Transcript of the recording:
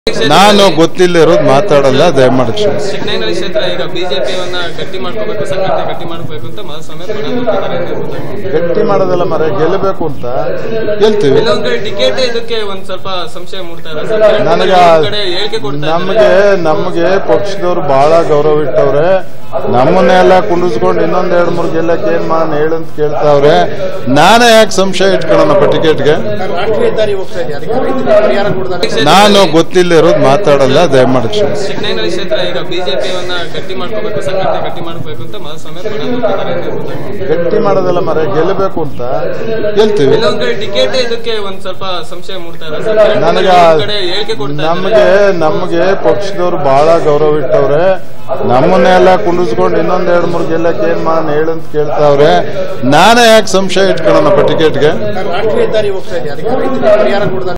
ನಾನು ಗೊತ್ತಿಲ್ಲ ಇರೋದು ಮಾತಾಡಲ್ಲ ದಯಮಾಡಿ ಕ್ಷಮಿಸಿ ಚಿಕ್ಕನಹಳ್ಳಿ ಕ್ಷೇತ್ರ ಈಗ ಬಿಜೆಪಿಯವನ್ನ ಗಟ್ಟಿ ಮಾಡ್ಕೋಬೇಕು ಸಂಘಟನೆ ಗಟ್ಟಿ ಮಾಡ್ಕೋಬೇಕು ಅಂತ ಮಹಾಸ್ವಾಮಿ ಪಣ ತೊಟ್ಟಿದ್ದಾರೆ ಅಂತ ಗೊತ್ತಾಗ್ತಿದೆ. ಗಟ್ಟಿ ಮಾಡೋದಲ್ಲ ಮರ ಗೆಲ್ಲಬೇಕು ಅಂತ ಗೆಲ್ತೀವಿ ಕೆಲವೊಂದ್ ಕಡೆ ಟಿಕೆಟ್ ಇದಕ್ಕೆ ಒಂದ್ ಸ್ವಲ್ಪ ಸಂಶಯ ಮೂಡ್ತಾ ಇದೆ ಸರ್ ನನಗೆ ಕೆಲವೊಂದ್ ಕಡೆ ಹೇಳಿಕೆ ಕೊಡ್ತಾ ನಮಗೆ ನಮಗೆ ಪಕ್ಷದವ್ರು ಬಹಳ ಗೌರವ ಇಟ್ಟವ್ರೆ ನಮ್ಮನ್ನೆಲ್ಲ ಕುಂಡಿಸ್ಕೊಂಡು ಇನ್ನೊಂದ್ ಎರಡ್ ಮೂರು ಗೆಲ್ಲಕ್ಕೆ ಏನ್ ಮಾಡೋಣ ಹೇಳಂತ ಕೇಳ್ತಾವ್ರೆ ನಾನೇ ಯಾಕೆ ಸಂಶಯ ಇಟ್ಕೊಳ್ಳೋಣಪ್ಪ ಟಿಕೆಟ್ಗೆ ರಾಷ್ಟ್ರೀಯ ದಾರಿ ಹೋಗ್ತಾ ಇದೆ ಅದಕ್ಕೆ ರೈತರಿಗೆ ಪರಿಹಾರ ಕೊಡ್ತಾರೆ ನಾನು ಗೊತ್ತಿಲ್ಲ ಇರೋದು ಮಾತಾಡಲ್ಲ ದಯಮಾಡಿ ಕ್ಷಮಿಸಿ ಚಿಕ್ಕನಹಳ್ಳಿ ಕ್ಷೇತ್ರ ಈಗ ಬಿಜೆಪಿಯವನ್ನ ಗಟ್ಟಿ ಮಾಡ್ಕೋಬೇಕು ಸಂಘಟನೆ ಗಟ್ಟಿ ಮಾಡ್ಕೋಬೇಕು ಅಂತ ಮಹಾಸ್ವಾಮಿ ಪಣ ತೊಟ್ಟಿದ್ದಾರೆ ಅಂತ ಗೊತ್ತಾಗ್ತಿದೆ. ಗಟ್ಟಿ ಮಾಡೋದಲ್ಲ ಮರ ಗೆಲ್ಲಬೇಕು ಅಂತ ಗೆಲ್ತೀವಿ ಕೆಲವೊಂದ್ ಕಡೆ ಟಿಕೆಟ್ ಇದಕ್ಕೆ ಒಂದ್ ಸ್ವಲ್ಪ ಸಂಶಯ ಮೂಡ್ತಾ ಇದೆ ಸರ್ ನನಗೆ ಕೆಲವೊಂದ್ ಕಡೆ ಹೇಳಿಕೆ ಕೊಡ್ತಾ ನಮಗೆ ನಮಗೆ ಪಕ್ಷದವ್ರು ಬಹಳ ಗೌರವ ಇಟ್ಟವ್ರೆ ನಮ್ಮನ್ನೆಲ್ಲ ಕುಂಡಿಸ್ಕೊಂಡು ಇನ್ನೊಂದ್ ಎರಡ್ ಮೂರು ಗೆಲ್ಲಕ್ಕೆ ಏನ್ ಮಾಡೋಣ ಹೇಳಂತ ಕೇಳ್ತಾವ್ರೆ ನಾನೇ ಯಾಕೆ ಸಂಶಯ ಇಟ್ಕೊಳ್ಳೋಣಪ್ಪ ಟಿಕೆಟ್ಗೆ ರಾಷ್ಟ್ರೀಯ ದಾರಿ ಹೋಗ್ತಾ ಇದೆ ಅದಕ್ಕೆ ರೈತರಿಗೆ ಪರಿಹಾರ ಕೊಡ್ತಾರೆ